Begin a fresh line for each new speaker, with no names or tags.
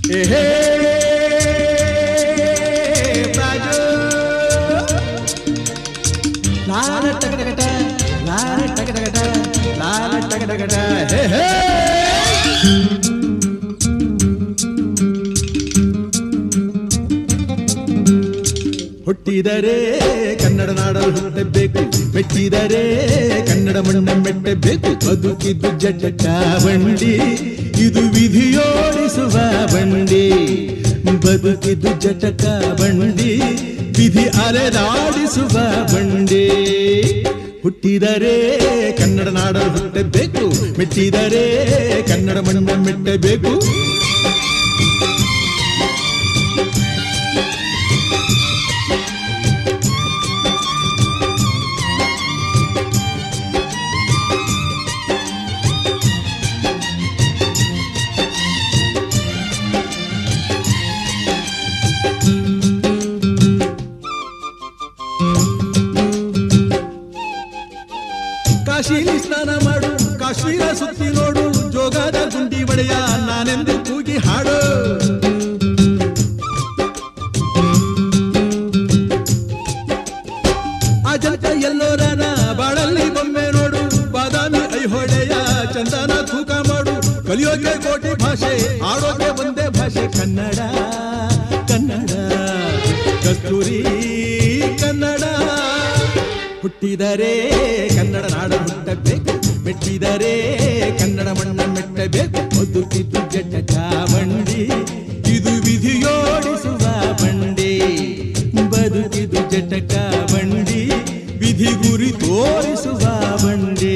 ಏಹೇ ಬಾಜು ಲಾಲ ಟಗಟಗಟ ಲಾಲ ಟಗಟಗಟ ಲಾಲ ಟಗಟಗಟ ಹೇ ಹೇ ಹುಟ್ಟಿದರೆ ಕನ್ನಡ ನಾಡಲು ಹುಟ್ಟಬೇಕು ಮೆಟ್ಟಿದರೆ ಕನ್ನಡ ಮಣ್ಣ ಮೆಟ್ಟಬೇಕು ಬದುಕಿದ್ದು ಜಟಕ ಬಂಡಿ ಇದು ವಿಧಿಯೋಡಿಸುವ ಬಂಡಿ ಬದುಕಿದ್ದು ಜಟಕ ಬಂಡಿ ವಿಧಿ ಅಲೆದಾಡಿಸುವ ಬಂಡಿ ಹುಟ್ಟಿದರೆ ಕನ್ನಡ ನಾಡಲು ಹುಟ್ಟಬೇಕು ಮೆಟ್ಟಿದರೆ ಕನ್ನಡ ಮಣ್ಣ ಮೆಟ್ಟಬೇಕು ಕಾಶಿಲಿ ಸ್ನಾನ ಮಾಡು ಕಾಶ್ಮೀರ ಸುತ್ತಿ ನೋಡು ಜೋಗದ ಗುಂಡಿ ಒಡೆಯ ನಾನೆಂದು ಕೂಗಿ ಹಾಡು ಅಜಂತ ಎಲ್ಲೋರನ ಬಾಳಲ್ಲಿ ಬೊಮ್ಮೆ ನೋಡು ಬಾದಾಮಿ ಐಹೊಳೆಯ ಚಂದನ ತೂಕ ಮಾಡು ಕಲಿಯೋಕೆ ಕೋಟಿ ಭಾಷೆ ಆಡೋಕೆ ಒಂದೇ ಭಾಷೆ ಕನ್ನಡ ಕನ್ನಡ ಕಸ್ತೂರಿ ಕನ್ನಡ ಹುಟ್ಟಿದರೆ ಕನ್ನಡ ನಾಡ ಹುಟ್ಟಬೇಕು ಮೆಟ್ಟಿದರೆ ಕನ್ನಡ ಮಣ್ಣ ಮೆಟ್ಟಬೇಕು ಬದುಕಿದ್ದು ಜಟಕ ಬಂಡಿ ಇದು ವಿಧಿಯೋಡಿಸುವ ಬಂಡಿ ಬದುಕಿದು ಜಟಕ ಬಂಡಿ ವಿಧಿ ಗುರಿ ತೋರಿಸುವ ಬಂಡಿ